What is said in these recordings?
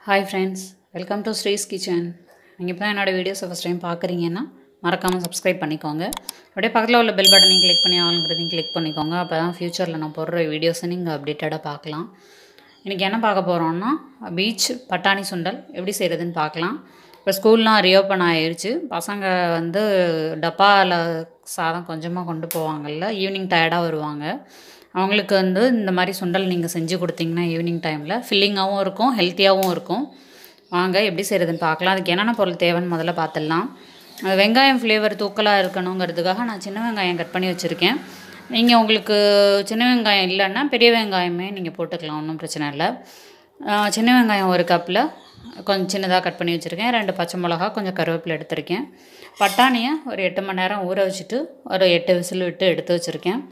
hi friends welcome to Sri's kitchen நீங்கள் இப்போ தான் என்னோடய வீடியோஸை ஃபஸ்ட் டைம் பார்க்குறீங்கன்னா மறக்காமல் சப்ஸ்கிரைப் பண்ணிக்கோங்க அப்படியே பக்கத்தில் உள்ள பெல் பட்டனையும் கிளிக் பண்ணி ஆளுங்கிறதையும் கிளிக் பண்ணிக்கோங்க அப்போ தான் ஃப்யூச்சரில் நான் போடுற வீடியோஸை நீங்கள் அப்டேட்டடாக பார்க்கலாம் இன்றைக்கி என்ன பார்க்க போகிறோம்னா பீச் பட்டாணி சுண்டல் எப்படி செய்கிறதுன்னு பார்க்கலாம் இப்போ ஸ்கூல்லாம் ரீஓப்பன் ஆயிடுச்சு பசங்க வந்து டப்பாவில் சாதம் கொஞ்சமாக கொண்டு போவாங்கல்ல ஈவினிங் டயர்டாக வருவாங்க அவங்களுக்கு வந்து இந்த மாதிரி சுண்டல் நீங்கள் செஞ்சு கொடுத்தீங்கன்னா ஈவினிங் டைமில் ஃபில்லிங்காகவும் இருக்கும் ஹெல்த்தியாகவும் இருக்கும் வாங்க எப்படி செய்கிறதுன்னு பார்க்கலாம் அதுக்கு என்னென்ன பொருள் தேவைன்னு முதல்ல பார்த்துடலாம் அது வெங்காயம் ஃப்ளேவர் தூக்கலாக இருக்கணுங்கிறதுக்காக நான் சின்ன வெங்காயம் கட் பண்ணி வச்சுருக்கேன் நீங்கள் உங்களுக்கு சின்ன வெங்காயம் இல்லைன்னா பெரிய வெங்காயமே நீங்கள் போட்டுக்கலாம் ஒன்றும் பிரச்சனை இல்லை ஆஹ் சின்ன வெங்காயம் ஒரு கப்பில் கொஞ்சம் சின்னதாக கட் பண்ணி வச்சுருக்கேன் ரெண்டு பச்சை மிளகா கொஞ்சம் கருவேப்பிலை எடுத்திருக்கேன் பட்டாணியை ஒரு எட்டு மணி நேரம் ஊற வச்சுட்டு ஒரு எட்டு விசில் விட்டு எடுத்து வச்சுருக்கேன்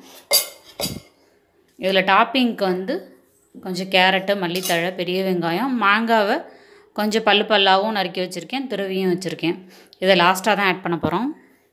இதில் டாப்பிங்க்கு வந்து கொஞ்சம் கேரட்டு மல்லித்தழை பெரிய வெங்காயம் மாங்காவை கொஞ்சம் பல்லு பல்லாவும் நறுக்கி வச்சுருக்கேன் துருவியும் வச்சுருக்கேன் இதை லாஸ்ட்டாக தான் ஆட் பண்ண போகிறோம்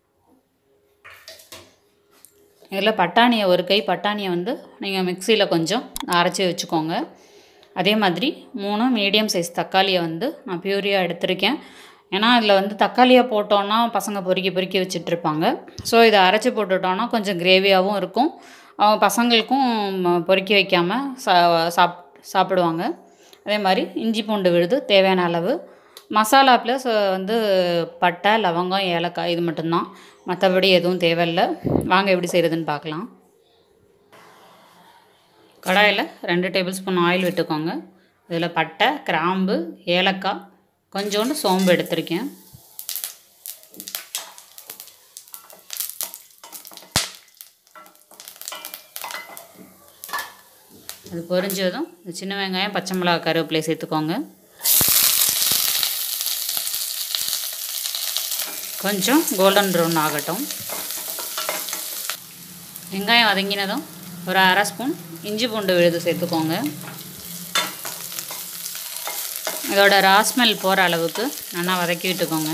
இதில் பட்டாணியை ஒரு கை பட்டாணியை வந்து நீங்கள் மிக்சியில் கொஞ்சம் அரைச்சி வச்சுக்கோங்க அதே மாதிரி மூணு மீடியம் சைஸ் தக்காளியை வந்து நான் பியூரியாக எடுத்திருக்கேன் ஏன்னா அதில் வந்து தக்காளியை போட்டோன்னா பசங்க பொறுக்கி பொறுக்கி வச்சிட்ருப்பாங்க ஸோ இதை அரைச்சி போட்டுட்டோன்னா கொஞ்சம் கிரேவியாகவும் இருக்கும் அவங்க பசங்களுக்கும் ம- பொறுக்கி வைக்காமல் சா சாப் சாப்பிடுவாங்க அதே மாதிரி இஞ்சி பூண்டு விழுது தேவையான அளவு மசாலா ப்ளஸ் வந்து பட்டை லவங்கம் ஏலக்காய் இது மட்டும்தான் மற்றபடி எதுவும் தேவையில்லை வாங்க எப்படி செய்கிறதுன்னு பார்க்கலாம் கடாயில் ரெண்டு டேபிள் ஸ்பூன் ஆயில் விட்டுக்கோங்க இதில் பட்டை கிராம்பு ஏலக்காய் கொஞ்சோண்டு சோம்பு எடுத்திருக்கேன் அது பொரிஞ்சதும் இந்த சின்ன வெங்காயம் பச்சை மிளகா கருவேப்பிலை சேர்த்துக்கோங்க கொஞ்சம் கோல்டன் ப்ரௌன் ஆகட்டும் வெங்காயம் வதங்கினதும் ஒரு அரை ஸ்பூன் இஞ்சி பூண்டு விழுது சேர்த்துக்கோங்க இதோட ராஸ்மெல் போகிற அளவுக்கு நல்லா வதக்கி விட்டுக்கோங்க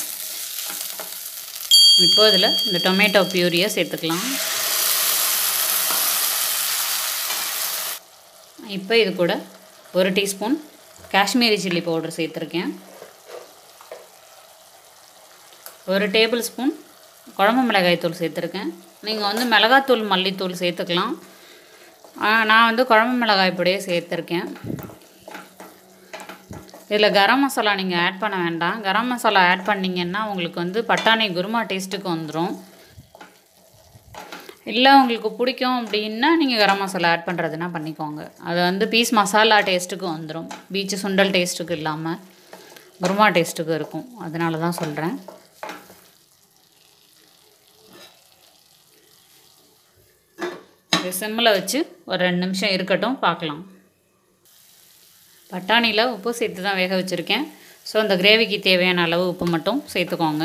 இப்போ இதில் இந்த டொமேட்டோ பியூரியை சேர்த்துக்கலாம் இப்போ இது கூட ஒரு டீஸ்பூன் காஷ்மீரி சில்லி பவுடர் சேர்த்துருக்கேன் ஒரு டேபிள் ஸ்பூன் குழம்பு மிளகாய் தூள் சேர்த்துருக்கேன் நீங்கள் வந்து மிளகாத்தூள் மல்லித்தூள் சேர்த்துக்கலாம் ஆ, நான் வந்து குழம்பு மிளகாய் பொடியே சேர்த்துருக்கேன் இதில் கரம் மசாலா நீங்கள் ஆட் பண்ண வேண்டாம் கரம் மசாலா ஆட் பண்ணிங்கன்னா உங்களுக்கு வந்து பட்டாணி குருமா டேஸ்ட்டுக்கு வந்துடும் இல்லை உங்களுக்கு பிடிக்கும் அப்படின்னா நீங்கள் கரம் மசாலா ஆட் பண்ணுறதுனா பண்ணிக்கோங்க அது வந்து பீஸ் மசாலா டேஸ்ட்டுக்கு வந்துடும் பீச்சு சுண்டல் டேஸ்ட்டுக்கு இல்லாமல் குருமா டேஸ்ட்டுக்கு இருக்கும் அதனால தான் சொல்கிறேன் இது சிம்மில் வச்சு ஒரு ரெண்டு நிமிஷம் இருக்கட்டும் பார்க்கலாம் பட்டாணியில் உப்பு சேர்த்து தான் வேக வச்சுருக்கேன் ஸோ இந்த கிரேவிக்கு தேவையான அளவு உப்பு மட்டும் சேர்த்துக்கோங்க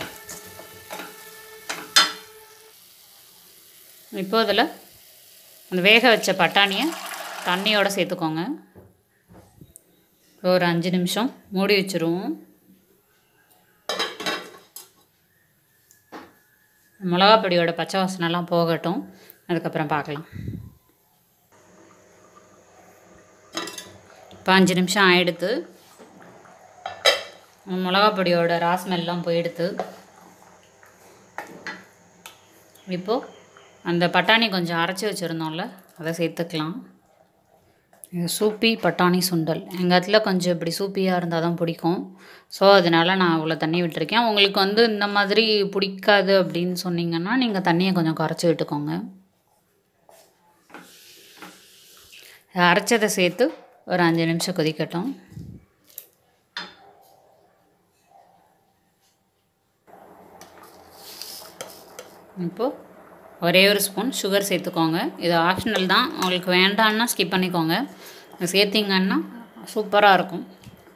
இப்போ இதில் அந்த வேக வச்ச பட்டாணியை தண்ணியோடு சேர்த்துக்கோங்க ஒரு அஞ்சு நிமிஷம் மூடி வச்சுருவோம் மிளகாப்பொடியோட பச்சை வாசனைலாம் போகட்டும் அதுக்கப்புறம் பார்க்கலாம் இப்போ அஞ்சு நிமிஷம் ஆயிடுத்து மிளகாப்பொடியோட ராஸ்மெல்லாம் போயிடுத்து இப்போது அந்த பட்டாணி கொஞ்சம் அரைச்சி வச்சுருந்தோம்ல அதை சேர்த்துக்கலாம் இது சூப்பி பட்டாணி சுண்டல் எங்கள் இடத்துல கொஞ்சம் இப்படி சூப்பியாக இருந்தால் தான் பிடிக்கும் ஸோ அதனால நான் இவ்வளோ தண்ணி விட்டுருக்கேன் உங்களுக்கு வந்து இந்த மாதிரி பிடிக்காது அப்படின்னு சொன்னீங்கன்னா நீங்கள் தண்ணியை கொஞ்சம் குறைச்சி விட்டுக்கோங்க அரைச்சதை சேர்த்து ஒரு அஞ்சு நிமிஷம் கொதிக்கட்டும் இப்போது ஒரே ஒரு ஸ்பூன் சுகர் சேர்த்துக்கோங்க இது ஆப்ஷனல் தான் உங்களுக்கு வேண்டான்னா ஸ்கிப் பண்ணிக்கோங்க இது சேர்த்திங்கன்னா சூப்பராக இருக்கும்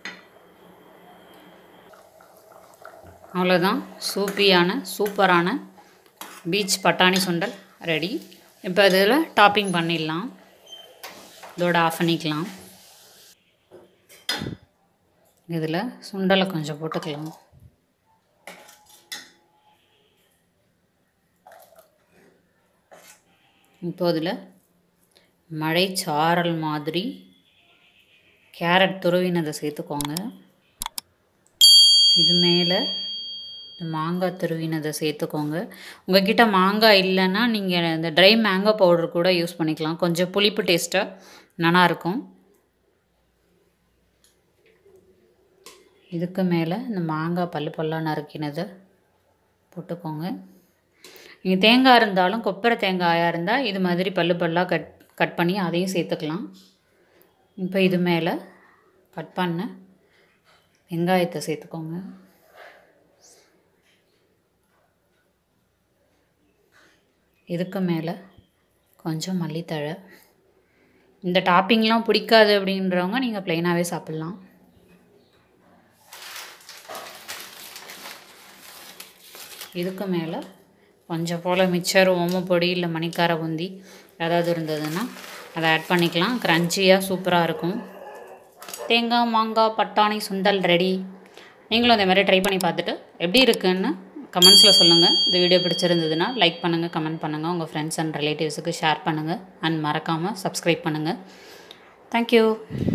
அவ்வளோதான் சூப்பியான சூப்பரான பீச் பட்டாணி சுண்டல் ரெடி இப்போ இதில் டாப்பிங் பண்ணிடலாம் இதோட ஆஃப் பண்ணிக்கலாம் இதில் சுண்டலை கொஞ்சம் போட்டுக்கலாம் இப்போ இதில் மழை சாரல் மாதிரி கேரட் துருவினதை சேர்த்துக்கோங்க இது மேலே மாங்காய் துருவினதை சேர்த்துக்கோங்க உங்ககிட்ட மாங்காய் இல்லைன்னா நீங்கள் இந்த ட்ரை மேங்கோ பவுடர் கூட யூஸ் பண்ணிக்கலாம் கொஞ்சம் புளிப்பு டேஸ்ட்டாக நல்லாயிருக்கும் இதுக்கு மேலே இந்த மாங்காய் பல்லு பல்லாக நறுக்கினதை போட்டுக்கோங்க நீங்கள் தேங்காய் இருந்தாலும் கொப்பரை தேங்காயாக இருந்தால் இது மாதிரி பல்லு பல்லாக கட் கட் பண்ணி அதையும் சேர்த்துக்கலாம் இப்போ இது மேலே கட் பண்ண வெங்காயத்தை சேர்த்துக்கோங்க இதுக்கு மேலே கொஞ்சம் மல்லித்தழை இந்த டாப்பிங்லாம் பிடிக்காது அப்படின்றவங்க நீங்கள் ப்ளைனாகவே சாப்பிட்லாம் இதுக்கு மேலே கொஞ்சம் போல் மிச்சர் ஓமப்பொடி இல்லை மணிக்கார பூந்தி ஏதாவது இருந்ததுன்னா அதை ஆட் பண்ணிக்கலாம் க்ரன்ச்சியாக சூப்பராக இருக்கும் தேங்காய் மாங்காய் பட்டாணி சுண்டல் ரெடி நீங்களும் அதே மாதிரி ட்ரை பண்ணி பார்த்துட்டு எப்படி இருக்குன்னு கமெண்ட்ஸில் சொல்லுங்கள் இந்த வீடியோ பிடிச்சிருந்ததுன்னா லைக் பண்ணுங்கள் கமெண்ட் பண்ணுங்கள் உங்கள் ஃப்ரெண்ட்ஸ் அண்ட் ரிலேட்டிவ்ஸுக்கு ஷேர் பண்ணுங்கள் அண்ட் மறக்காமல் சப்ஸ்கிரைப் பண்ணுங்கள் தேங்க்யூ